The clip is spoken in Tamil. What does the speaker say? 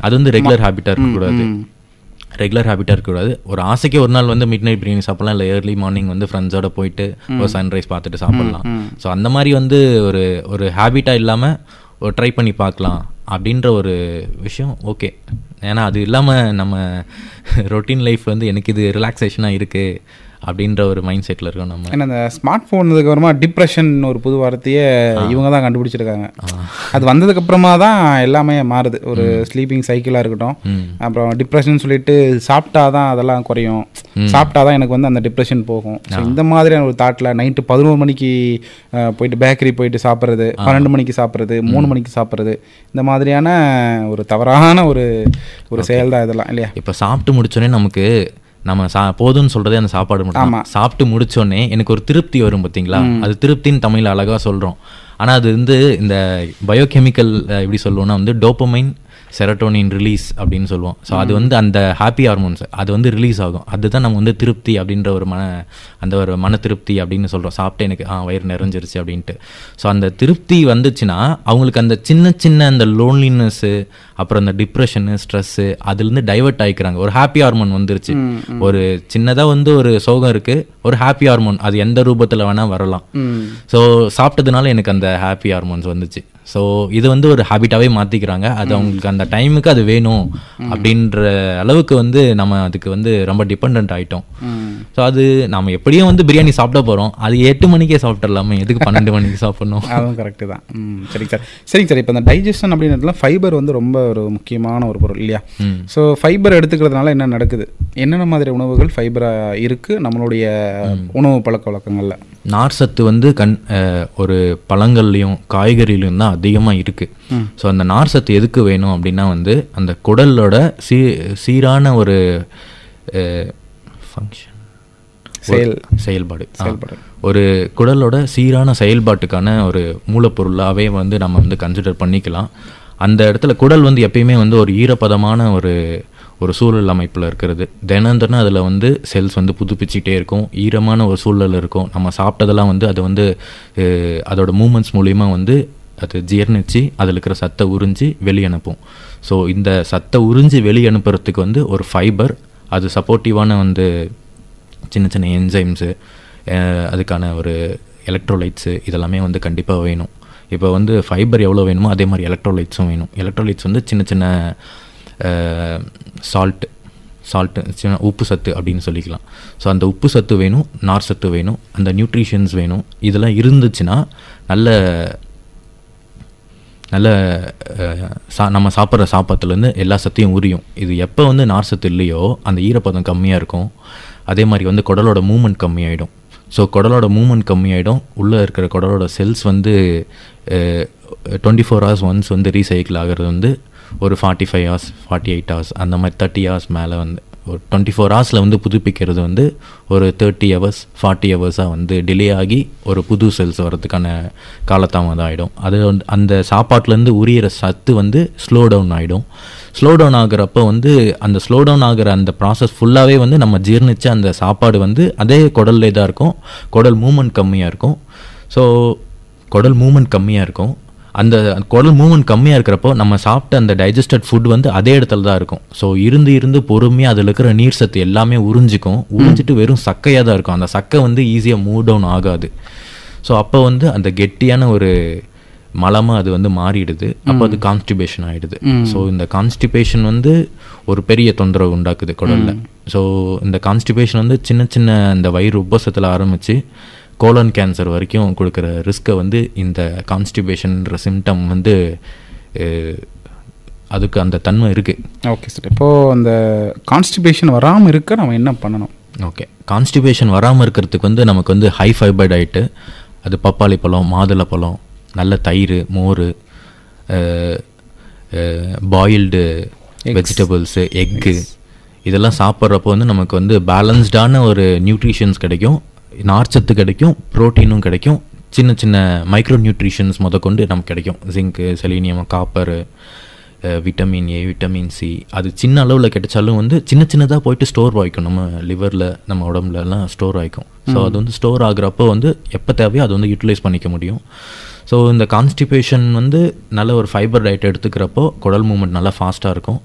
அது வந்து ரெகுலர் ஹேபிட்டாக இருக்கக்கூடாது ரெகுலர் ஹேபிட்டாக இருக்கக்கூடாது ஒரு ஆசைக்கு ஒரு நாள் வந்து மிட் நைட் பிரியாணி சாப்பிடலாம் இல்லை ஏர்லி மார்னிங் வந்து ஃப்ரெண்ட்ஸோட போயிட்டு ஒரு சன்ரைஸ் பார்த்துட்டு சாப்பிடலாம் ஸோ அந்த மாதிரி வந்து ஒரு ஒரு ஹேபிட்டாக இல்லாமல் ஒரு ட்ரை பண்ணி பார்க்கலாம் அப்படின்ற ஒரு விஷயம் ஓகே ஏன்னா அது இல்லாமல் நம்ம ரொட்டீன் லைஃப் வந்து எனக்கு இது ரிலாக்ஸேஷனாக இருக்குது அப்படின்ற ஒரு மைண்ட் செட்டில் இருக்கோம் நம்ம ஏன்னா இந்த ஸ்மார்ட் ஃபோன் அப்புறமா டிப்ரெஷன் ஒரு புது வார்த்தையே இவங்க தான் கண்டுபிடிச்சிருக்காங்க அது வந்ததுக்கு அப்புறமா தான் எல்லாமே மாறுது ஒரு ஸ்லீப்பிங் சைக்கிளாக இருக்கட்டும் அப்புறம் டிப்ரெஷன் சொல்லிட்டு சாப்பிட்டா தான் அதெல்லாம் குறையும் சாப்பிட்டா தான் எனக்கு வந்து அந்த டிப்ரெஷன் போகும் ஸோ இந்த மாதிரியான ஒரு தாட்டில் நைட்டு பதினோரு மணிக்கு அஹ், போயிட்டு பேக்கரி போயிட்டு சாப்பிட்றது பன்னெண்டு மணிக்கு சாப்பிட்றது மூணு மணிக்கு சாப்பிட்றது இந்த மாதிரியான ஒரு தவறான ஒரு ஒரு செயல் தான் இதெல்லாம் இல்லையா இப்போ சாப்பிட்டு முடிச்சோடனே நமக்கு நம்ம சா போதும்னு சொல்றதே அந்த சாப்பாடு மட்டும் தான். சாப்பிட்டு முடிச்சோடனே எனக்கு ஒரு திருப்தி வரும் பார்த்தீங்களா அது திருப்தின்னு தமிழ் அழகா சொல்றோம் ஆனா அது வந்து இந்த பயோகெமிக்கல் எப்படி சொல்லுவோம்னா வந்து டோப்பமைன் செரட்டோனின் ரிலீஸ் அப்படின்னு சொல்லுவோம் ஸோ அது வந்து அந்த ஹாப்பி ஹார்மோன்ஸ் அது வந்து ரிலீஸ் ஆகும் அதுதான் நம்ம வந்து திருப்தி அப்படின்ற ஒரு மன அந்த ஒரு மன திருப்தி அப்படின்னு சொல்கிறோம் சாப்பிட்டு எனக்கு ஆ வயிறு நிறைஞ்சிருச்சு அப்படின்ட்டு ஸோ அந்த திருப்தி வந்துச்சுன்னா அவங்களுக்கு அந்த சின்ன சின்ன அந்த லோன்லினஸ்ஸு அப்புறம் அந்த டிப்ரெஷனு ஸ்ட்ரெஸ்ஸு அதுலேருந்து டைவர்ட் ஆகிக்கிறாங்க ஒரு ஹாப்பி ஹார்மோன் வந்துருச்சு ஒரு சின்னதாக வந்து ஒரு சோகம் இருக்குது ஒரு ஹாப்பி ஹார்மோன் அது எந்த ரூபத்தில் வேணால் வரலாம் ஸோ சாப்பிட்டதுனால எனக்கு அந்த ஹாப்பி ஹார்மோன்ஸ் வந்துச்சு ஸோ இது வந்து ஒரு ஹேபிட்டாகவே மாற்றிக்கிறாங்க அது அவங்களுக்கு அந்த டைமுக்கு அது வேணும் அப்படின்ற அளவுக்கு வந்து நம்ம அதுக்கு வந்து ரொம்ப டிபெண்ட் ஆகிட்டோம் ஸோ அது நம்ம எப்படியும் வந்து பிரியாணி சாப்பிட போகிறோம் அது எட்டு மணிக்கே சாப்பிட்றலாமே எதுக்கு பன்னெண்டு மணிக்கு சாப்பிடணும் அதுவும் கரெக்டு தான் ம் சரிங்க சார் சரிங்க சார் இப்போ இந்த டைஜஷன் அப்படின்றதுல ஃபைபர் வந்து ரொம்ப ஒரு முக்கியமான ஒரு பொருள் இல்லையா ஸோ ஃபைபர் எடுத்துக்கிறதுனால என்ன நடக்குது என்னென்ன மாதிரி உணவுகள் ஃபைபராக இருக்குது நம்மளுடைய உணவு பழக்க வழக்கங்களில் நார் சத்து வந்து கண் அஹ், ஒரு பழங்கள்லையும் காய்கறிலையும் தான் அதிகமாக இருக்குது ஸோ அந்த நார் சத்து எதுக்கு வேணும் அப்படின்னா வந்து அந்த குடலோட சீ சீரான ஒரு ஃபங்க்ஷன் செயல் செயல்பாடு ஆ. செயல்பாடு. ஒரு குடலோட சீரான செயல்பாட்டுக்கான ஒரு மூலப்பொருளாகவே வந்து நம்ம வந்து கன்சிடர் பண்ணிக்கலாம் அந்த இடத்துல குடல் வந்து எப்பயுமே வந்து ஒரு ஈரப்பதமான ஒரு ஒரு சூழல் அமைப்பில் இருக்கிறது தினம் தினம் அதில் வந்து செல்ஸ் வந்து புதுப்பிச்சுட்டே இருக்கும் ஈரமான ஒரு சூழல் இருக்கும் நம்ம சாப்பிட்டதெல்லாம் வந்து அது வந்து அஹ், அதோட மூமெண்ட்ஸ் மூலிமா வந்து அது ஜீர்ணிச்சு அதில் இருக்கிற சத்தை உறிஞ்சி வெளியே அனுப்பும் ஸோ இந்த சத்தை உறிஞ்சி வெளியே அனுப்புறதுக்கு வந்து ஒரு ஃபைபர் அது சப்போர்ட்டிவான வந்து சின்ன சின்ன என்சைம்ஸு அதுக்கான ஒரு எலக்ட்ரோலைட்ஸு இதெல்லாமே வந்து கண்டிப்பாக வேணும் இப்போ வந்து ஃபைபர் எவ்வளோ வேணுமோ அதே மாதிரி எலக்ட்ரோலைட்ஸும் வேணும் எலக்ட்ரோலைட்ஸ் வந்து சின்ன சின்ன சால்ட் சால்ட்டு சின்ன உப்பு சத்து அப்படின்னு சொல்லிக்கலாம் ஸோ அந்த உப்பு சத்து வேணும் நார் சத்து வேணும் அந்த நியூட்ரிஷன்ஸ் வேணும் இதெல்லாம் இருந்துச்சுன்னா நல்ல நல்ல அஹ், சா நம்ம சாப்பிட்ற சாப்பாட்டுலேருந்து எல்லா சத்தையும் உரியும் இது எப்போ வந்து நார் சத்து இல்லையோ அந்த ஈரப்பதம் கம்மியாக இருக்கும் அதே மாதிரி வந்து குடலோட மூமெண்ட் கம்மியாயிடும் ஸோ குடலோட மூமெண்ட் கம்மியாயிடும் உள்ளே இருக்கிற குடலோட செல்ஸ் வந்து டுவெண்ட்டி ஃபோர் ஹவர்ஸ் ஒன்ஸ் வந்து ரீசைக்கிள் ஆகிறது வந்து ஒரு forty five hours forty eight hours அந்த மாதிரி தேர்ட்டி ஹவர்ஸ் மேலே வந்து ஒரு டுவெண்ட்டி ஃபோர் ஹவர்ஸில் வந்து புதுப்பிக்கிறது வந்து ஒரு தேர்ட்டி ஹவர்ஸ் ஃபார்ட்டி ஹவர்ஸாக வந்து டிலே ஆகி ஒரு புது செல்ஸ் வரதுக்கான காலதாமதம் ஆகிடும் அது வந்து அந்த சாப்பாட்டிலேருந்து உரியிற சத்து வந்து ஸ்லோ டவுன் ஆகிடும் ஸ்லோ டவுன் ஆகுறப்போ வந்து அந்த ஸ்லோ டவுன் ஆகுற அந்த ப்ராசஸ் ஃபுல்லாகவே வந்து நம்ம ஜீர்ணிச்ச அந்த சாப்பாடு வந்து அதே குடல்லே தான் இருக்கும் குடல் மூமெண்ட் கம்மியாக இருக்கும் ஸோ குடல் மூமெண்ட் கம்மியாக இருக்கும் அந்த குடல் மூமெண்ட் கம்மியாக இருக்கிறப்போ நம்ம சாப்பிட்ட அந்த டைஜஸ்டட் ஃபுட் வந்து அதே இடத்துல தான் இருக்கும் ஸோ இருந்து இருந்து பொறுமையாக அதில் இருக்கிற நீர் சத்து எல்லாமே உறிஞ்சிக்கும் உறிஞ்சிட்டு வெறும் சக்கையாக தான் இருக்கும் அந்த சக்கை வந்து ஈஸியாக மூவ் டவுன் ஆகாது ஸோ அப்போ வந்து அந்த கெட்டியான ஒரு மலமாக அது வந்து மாறிடுது அப்போ அது கான்ஸ்டிபேஷன் ஆகிடுது ஸோ இந்த கான்ஸ்டிபேஷன் வந்து ஒரு பெரிய தொந்தரவு உண்டாக்குது குடல்ல ஸோ இந்த கான்ஸ்டிபேஷன் வந்து சின்ன சின்ன இந்த வயிறு உப்பசத்தில் ஆரம்பித்து கோலன் கேன்சர் வரைக்கும் கொடுக்குற ரிஸ்க்கை வந்து இந்த கான்ஸ்டிபேஷன்ன்ற சிம்டம் வந்து அஹ், அதுக்கு அந்த தன்மை இருக்குது ஓகே சார் இப்போது அந்த கான்ஸ்டிபேஷன் வராமல் இருக்க நம்ம என்ன பண்ணணும் ஓகே கான்ஸ்டிபேஷன் வராமல் இருக்கிறதுக்கு வந்து நமக்கு வந்து ஹை ஃபைபர் டயட்டு அது பப்பாளி பழம் மாதுளை பழம் நல்ல தயிர் மோர் பாயில்டு வெஜிடபிள்ஸு எக்கு இதெல்லாம் சாப்பிட்றப்போ வந்து நமக்கு வந்து பேலன்ஸ்டான ஒரு நியூட்ரிஷன்ஸ் கிடைக்கும் நார்ச்சத்து கிடைக்கும் ப்ரோட்டீனும் கிடைக்கும் சின்ன சின்ன மைக்ரோ நியூட்ரிஷன்ஸ் முதற்கொண்டு நமக்கு கிடைக்கும் zinc selenium copper vitamin A vitamin C அது சின்ன அளவில் கிடைச்சாலும் வந்து சின்ன சின்னதாக போயிட்டு ஸ்டோர் ஆகிக்கும் நம்ம லிவரில் நம்ம உடம்புலலாம் ஸ்டோர் ஆகிக்கும் ஸோ அது வந்து ஸ்டோர் ஆகுறப்போ வந்து எப்போ தேவையோ அது வந்து யூட்டிலைஸ் பண்ணிக்க முடியும் ஸோ இந்த கான்ஸ்டிபேஷன் வந்து நல்ல ஒரு ஃபைபர் டயட் எடுத்துக்கிறப்போ குடல் மூமெண்ட் நல்லா ஃபாஸ்ட்டாக இருக்கும்